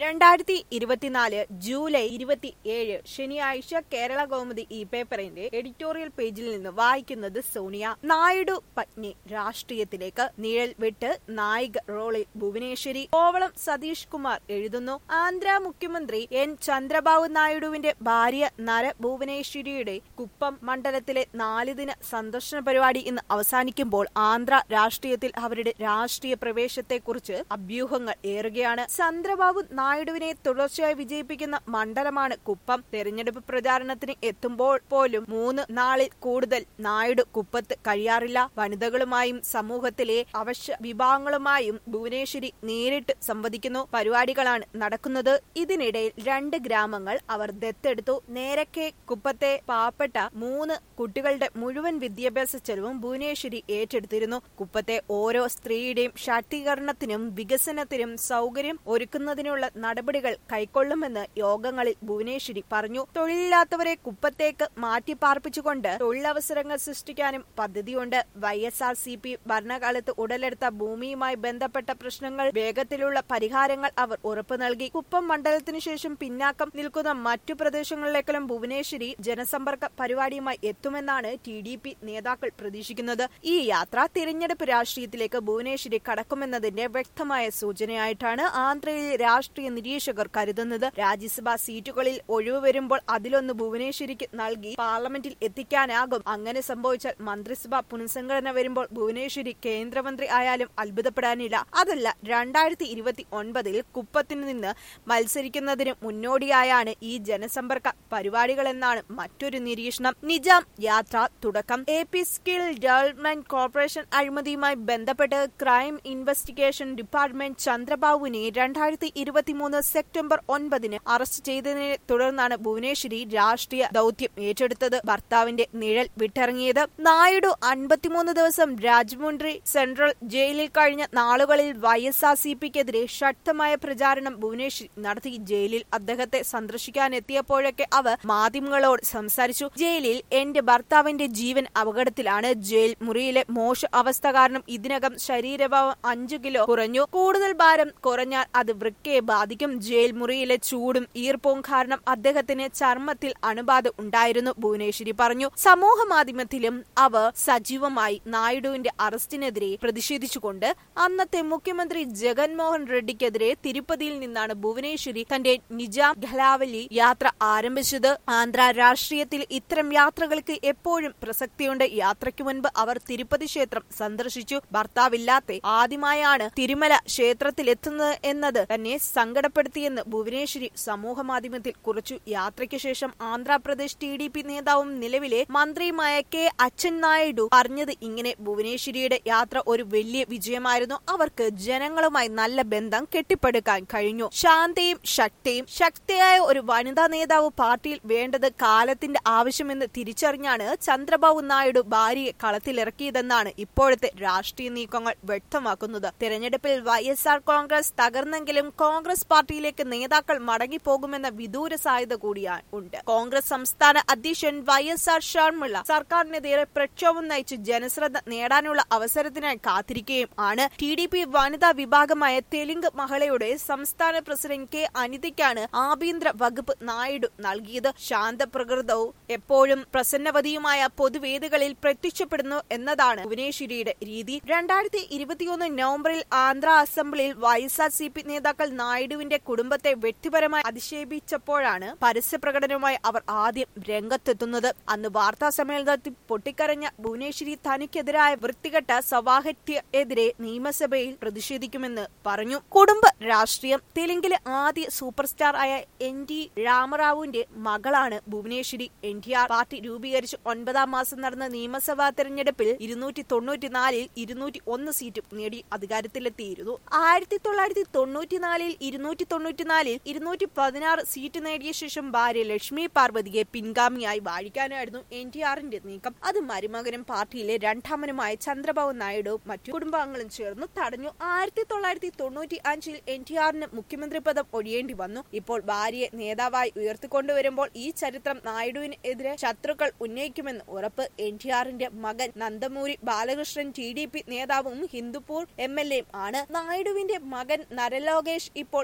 രണ്ടായിരത്തി ഇരുപത്തിനാല് ജൂലൈ ഇരുപത്തി ഏഴ് ശനിയാഴ്ച കേരള കൗമുദി ഈ പേപ്പറിന്റെ എഡിറ്റോറിയൽ പേജിൽ നിന്ന് വായിക്കുന്നത് സോണിയ നായിഡു പത്നി രാഷ്ട്രീയത്തിലേക്ക് നിഴൽ വിട്ട് നായിക റോളിൽ ഭുവനേശ്വരി കോവളം സതീഷ് കുമാർ എഴുതുന്നു ആന്ധ്ര മുഖ്യമന്ത്രി എൻ ചന്ദ്രബാബു നായിഡുവിന്റെ ഭാര്യ നര ഭുവനേശ്വരിയുടെ കുപ്പം മണ്ഡലത്തിലെ നാലുദിന സന്ദർശന പരിപാടി ഇന്ന് അവസാനിക്കുമ്പോൾ ആന്ധ്ര രാഷ്ട്രീയത്തിൽ അവരുടെ രാഷ്ട്രീയ പ്രവേശത്തെക്കുറിച്ച് അഭ്യൂഹങ്ങൾ ഏറുകയാണ് ചന്ദ്രബാബു നായിഡുവിനെ തുടർച്ചയായി വിജയിപ്പിക്കുന്ന മണ്ഡലമാണ് കുപ്പം തെരഞ്ഞെടുപ്പ് പ്രചാരണത്തിന് എത്തുമ്പോൾ പോലും മൂന്ന് നാളിൽ കൂടുതൽ നായിഡു കുപ്പത്ത് കഴിയാറില്ല വനിതകളുമായും സമൂഹത്തിലെ അവശ്യ വിഭാഗങ്ങളുമായും ഭുവനേശ്വരി നേരിട്ട് സംവദിക്കുന്നു പരിപാടികളാണ് നടക്കുന്നത് ഇതിനിടയിൽ രണ്ട് ഗ്രാമങ്ങൾ അവർ ദത്തെടുത്തു നേരക്കെ കുപ്പത്തെ പാവപ്പെട്ട മൂന്ന് കുട്ടികളുടെ മുഴുവൻ വിദ്യാഭ്യാസ ചെലവും ഭുവനേശ്വരി ഏറ്റെടുത്തിരുന്നു കുപ്പത്തെ ഓരോ സ്ത്രീയുടെയും ശാക്തീകരണത്തിനും വികസനത്തിനും സൗകര്യം ഒരുക്കുന്നതിനുള്ള നടപടികൾ കൈക്കൊള്ളുമെന്ന് യോഗങ്ങളിൽ ഭുവനേശ്വരി പറഞ്ഞു തൊഴിലില്ലാത്തവരെ കുപ്പത്തേക്ക് മാറ്റി പാർപ്പിച്ചുകൊണ്ട് തൊഴിലവസരങ്ങൾ സൃഷ്ടിക്കാനും പദ്ധതിയുണ്ട് Y S R C P ഭരണകാലത്ത് ഉടലെടുത്ത ഭൂമിയുമായി ബന്ധപ്പെട്ട പ്രശ്നങ്ങൾ വേഗത്തിലുള്ള പരിഹാരങ്ങൾ അവർ ഉറപ്പു നൽകി കുപ്പം മണ്ഡലത്തിനു ശേഷം പിന്നാക്കം നിൽക്കുന്ന മറ്റു പ്രദേശങ്ങളിലേക്കെല്ലാം ഭുവനേശ്വരി ജനസമ്പർക്ക പരിപാടിയുമായി എത്തുമെന്നാണ് ടി ഡി പി നേതാക്കൾ പ്രതീക്ഷിക്കുന്നത് ഈ യാത്ര തിരഞ്ഞെടുപ്പ് രാഷ്ട്രീയത്തിലേക്ക് ഭുവനേശ്വരി കടക്കുമെന്നതിന്റെ വ്യക്തമായ സൂചനയായിട്ടാണ് ആന്ധ്രയിലെ രാഷ്ട്രീയ നിരീക്ഷകർ കരുതുന്നത് രാജ്യസഭാ സീറ്റുകളിൽ ഒഴിവ് വരുമ്പോൾ അതിലൊന്ന് ഭുവനേശ്വരിക്ക് നൽകി പാർലമെന്റിൽ എത്തിക്കാനാകും അങ്ങനെ സംഭവിച്ചാൽ മന്ത്രിസഭ പുനഃസംഘടന വരുമ്പോൾ ഭുവനേശ്വരി കേന്ദ്രമന്ത്രി ആയാലും അത്ഭുതപ്പെടാനില്ല അതല്ല രണ്ടായിരത്തി ഇരുപത്തി ഒൻപതിൽ കുപ്പത്തിന് നിന്ന് മത്സരിക്കുന്നതിന് മുന്നോടിയായാണ് ഈ ജനസമ്പർക്ക പരിപാടികളെന്നാണ് മറ്റൊരു നിരീക്ഷണം നിജാം യാത്ര തുടക്കം A P skill development corporation അഴിമതിയുമായി ബന്ധപ്പെട്ട് ക്രൈം ഇൻവെസ്റ്റിഗേഷൻ ഡിപ്പാർട്ട്മെന്റ് ചന്ദ്രബാബുവിനെ രണ്ടായിരത്തി ഇരുപത്തിമൂന്ന് സെപ്റ്റംബർ ഒൻപതിന് അറസ്റ്റ് ചെയ്തതിനെ തുടർന്നാണ് ഭുവനേശ്വരി രാഷ്ട്രീയ ദൌത്യം ഏറ്റെടുത്തത് ഭർത്താവിന്റെ നിഴൽ വിട്ടിറങ്ങിയത് നായിഡു അൻപത്തിമൂന്ന് ദിവസം രാജമുണ്ട്രി സെൻട്രൽ ജയിലിൽ കഴിഞ്ഞ നാളുകളിൽ വൈ എസ് ആർ സി പിക്കെതിരെ ശക്തമായ പ്രചാരണം ഭുവനേശ്വരി നടത്തി ജയിലിൽ അദ്ദേഹത്തെ സന്ദർശിക്കാനെത്തിയപ്പോഴൊക്കെ അവർ മാധ്യമങ്ങളോട് സംസാരിച്ചു ജയിലിൽ എന്റെ ഭർത്താവിന്റെ ജീവൻ അപകടത്തിലാണ് ജയിൽ മുറിയിലെ മോശ അവസ്ഥ കാരണം ഇതിനകം ശരീരഭാവം അഞ്ചു കിലോ കുറഞ്ഞു കൂടുതൽ ഭാരം കുറഞ്ഞാൽ അത് വൃക്കയെ ബാധിക്കും ജയിൽ മുറിയിലെ ചൂടും ഈർപ്പവും കാരണം അദ്ദേഹത്തിന് ചർമ്മത്തിൽ അണുബാധ ഉണ്ടായിരുന്നു ഭുവനേശ്വരി പറഞ്ഞു സമൂഹ മാധ്യമത്തിലും അവർ സജീവമായി നായിഡുവിന്റെ അറസ്റ്റിനെതിരെ പ്രതിഷേധിച്ചുകൊണ്ട് അന്നത്തെ മുഖ്യമന്ത്രി ജഗൻമോഹൻ റെഡ്ഡിക്കെതിരെ തിരുപ്പതിയിൽ നിന്നാണ് ഭുവനേശ്വരി തന്റെ നിജാം ഘലാവലി യാത്ര ആരംഭിച്ചത് ആന്ധ്ര രാഷ്ട്രീയത്തിൽ ഇത്തരം യാത്രകൾക്ക് എപ്പോഴും പ്രസക്തിയുണ്ട് യാത്രയ്ക്ക് മുൻപ് അവർ തിരുപ്പതി ക്ഷേത്രം സന്ദർശിച്ചു ഭർത്താവില്ലാത്ത ആദ്യമായാണ് തിരുമല ക്ഷേത്രത്തിലെത്തുന്നത് എന്നത് തന്നെ സങ്കടപ്പെടുത്തിയെന്ന് ഭുവനേശ്വരി സമൂഹ മാധ്യമത്തിൽ കുറിച്ചു യാത്രയ്ക്ക് ശേഷം ആന്ധ്രാപ്രദേശ് ടി ഡി പി നേതാവും നിലവിലെ മന്ത്രിയുമായ കെ അച്ഛൻ നായിഡു പറഞ്ഞത് ഇങ്ങനെ ഭുവനേശ്വരിയുടെ യാത്ര ഒരു വലിയ വിജയമായിരുന്നു അവർക്ക് ജനങ്ങളുമായി നല്ല ബന്ധം കെട്ടിപ്പടുക്കാൻ കഴിഞ്ഞു ശാന്തയും ശക്തിയും ശക്തിയായ ഒരു വനിതാ നേതാവ് പാർട്ടിയിൽ വേണ്ടത് കാലത്തിന്റെ ആവശ്യമെന്ന് തിരിച്ചറിഞ്ഞാണ് ചന്ദ്രബാബു നായിഡു ഭാര്യയെ കളത്തിലിറക്കിയതെന്നാണ് ഇപ്പോഴത്തെ രാഷ്ട്രീയ നീക്കങ്ങൾ വ്യക്തമാക്കുന്നത് തെരഞ്ഞെടുപ്പിൽ വൈ എസ് ആർ കോൺഗ്രസ് തകർന്നെങ്കിലും കോൺഗ്രസ് പാർട്ടിയിലേക്ക് നേതാക്കൾ മടങ്ങിപ്പോകുമെന്ന വിദൂര സാധ്യത കൂടിയാണ് ഉണ്ട് കോൺഗ്രസ് സംസ്ഥാന അധ്യക്ഷൻ വൈ എസ് ആർ ഷർമിള സർക്കാരിനെതിരെ പ്രക്ഷോഭം നയിച്ച് ജനശ്രദ്ധ നേടാനുള്ള അവസരത്തിനായി കാത്തിരിക്കുകയും ആണ് ടി ഡി പി വനിതാ വിഭാഗമായ തെലുങ്ക് മഹിളയുടെ സംസ്ഥാന പ്രസിഡന്റ് കെ അനിതയ്ക്കാണ് ആഭ്യന്തര വകുപ്പ് നായിഡു നൽകിയത് ശാന്തപ്രകൃതവും എപ്പോഴും പ്രസന്നവതിയുമായ പൊതുവേദികളിൽ പ്രത്യക്ഷപ്പെടുന്നു എന്നതാണ് ഭുവനേശ്വരിയുടെ രീതി രണ്ടായിരത്തി ഇരുപത്തിയൊന്ന് നവംബറിൽ ആന്ധ്ര അസംബ്ലിയിൽ Y S R C P നേതാക്കൾ നായിഡുവിന്റെ കുടുംബത്തെ വ്യക്തിപരമായി അധിക്ഷേപിച്ചപ്പോഴാണ് പരസ്യ പ്രകടനവുമായി അവർ ആദ്യം രംഗത്തെത്തുന്നത് അന്ന് വാർത്താ സമ്മേളനത്തിൽ പൊട്ടിക്കരഞ്ഞ ഭുവനേശ്വരി തനിക്കെതിരായ വൃത്തികെട്ട സവാഹത്യഎതിരെ നിയമസഭയിൽ പ്രതിഷേധിക്കുമെന്ന് പറഞ്ഞു കുടുംബ രാഷ്ട്രീയം തെലുങ്കിലെ ആദ്യ സൂപ്പർ സ്റ്റാർ ആയ എൻ ടി രാമറാവുവിന്റെ മകളാണ് Bhuvaneswari N T R party രൂപീകരിച്ച് ഒൻപതാം മാസം നടന്ന നിയമസഭാ തെരഞ്ഞെടുപ്പിൽ ഇരുന്നൂറ്റി തൊണ്ണൂറ്റിനാലിൽ ഇരുന്നൂറ്റി ഒന്ന് സീറ്റും നേടി അധികാരത്തിലെത്തിയിരുന്നു ആയിരത്തി തൊള്ളായിരത്തി തൊണ്ണൂറ്റിനാലിൽ ഇരുന്നൂറ്റി തൊണ്ണൂറ്റിനാലിൽ ഇരുന്നൂറ്റി പതിനാറ് സീറ്റ് നേടിയ ശേഷം ഭാര്യ ലക്ഷ്മി പാർവതിയെ പിൻഗാമിയായി വാഴിക്കാനായിരുന്നു എൻ ടി ആറിന്റെ നീക്കം അത് മരുമകനും പാർട്ടിയിലെ രണ്ടാമനുമായ ചന്ദ്രബാബു നായിഡു മറ്റു കുടുംബാംഗങ്ങളും ചേർന്ന് തടഞ്ഞു ആയിരത്തി തൊള്ളായിരത്തി തൊണ്ണൂറ്റി അഞ്ചിൽ എൻ ടി ആറിന് മുഖ്യമന്ത്രി പദം ഒഴിയേണ്ടി വന്നു ഇപ്പോൾ ഭാര്യയെ നേതാവായി ഉയർത്തിക്കൊണ്ടുവരുമ്പോൾ ഈ ചരിത്രം നായിഡുവിനെതിരെ ശത്രുക്കൾ ഉന്നയിക്കുമെന്ന് ഉറപ്പ് എൻ ടി ആറിന്റെ മകൻ Nandamuri Balakrishnan T D P നേതാവും ഹിന്ദുപൂർ എം എൽ എയും ആണ് നായിഡുവിന്റെ മകൻ നരലോകേഷ് ഇപ്പോൾ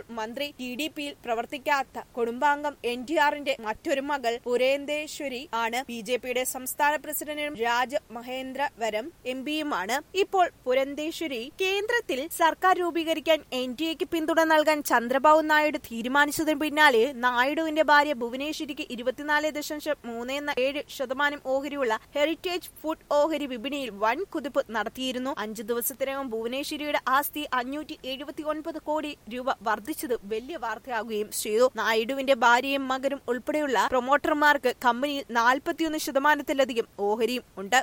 മന്ത്രി ടി ഡി പിയിൽ പ്രവർത്തിക്കാത്ത കുടുംബാംഗം എൻ ടി ആറിന്റെ മറ്റൊരു മകൾ പുരേന്ദേശ്വരി ആണ് ബി ജെ പിയുടെ സംസ്ഥാന പ്രസിഡന്റും രാജ മഹേന്ദ്രവരം എം പിയുമാണ് ഇപ്പോൾ പുരന്തേശ്വരി കേന്ദ്രത്തിൽ സർക്കാർ രൂപീകരിക്കാൻ എൻ ഡി എക്ക് പിന്തുണ നൽകാൻ ചന്ദ്രബാബു നായിഡു തീരുമാനിച്ചതിന് പിന്നാലെ നായിഡുവിന്റെ ഭാര്യ ഭുവനേശ്വരിക്ക് ഇരുപത്തിനാല് ദശാംശം മൂന്ന് ഏഴ് ശതമാനം ഓഹരിയുള്ള ഹെറിറ്റേജ് ഫുഡ് ഓഹരി വിപണിയിൽ വൻ കുതിപ്പ് നടത്തിയിരുന്നു അഞ്ചു ദിവസത്തിനകം ഭുവനേശ്വരിയുടെ ആസ്തി അഞ്ഞൂറ്റി എഴുപത്തി ഒൻപത് കോടി രൂപ വർദ്ധിച്ചത് വലിയ വാർത്തയാകുകയും ചെയ്തു നായിഡുവിന്റെ ഭാര്യയും മകനും ഉൾപ്പെടെയുള്ള പ്രൊമോട്ടർമാർക്ക് കമ്പനിയിൽ നാൽപ്പത്തിയൊന്ന് ശതമാനത്തിലധികം ഓഹരിയും ഉണ്ട്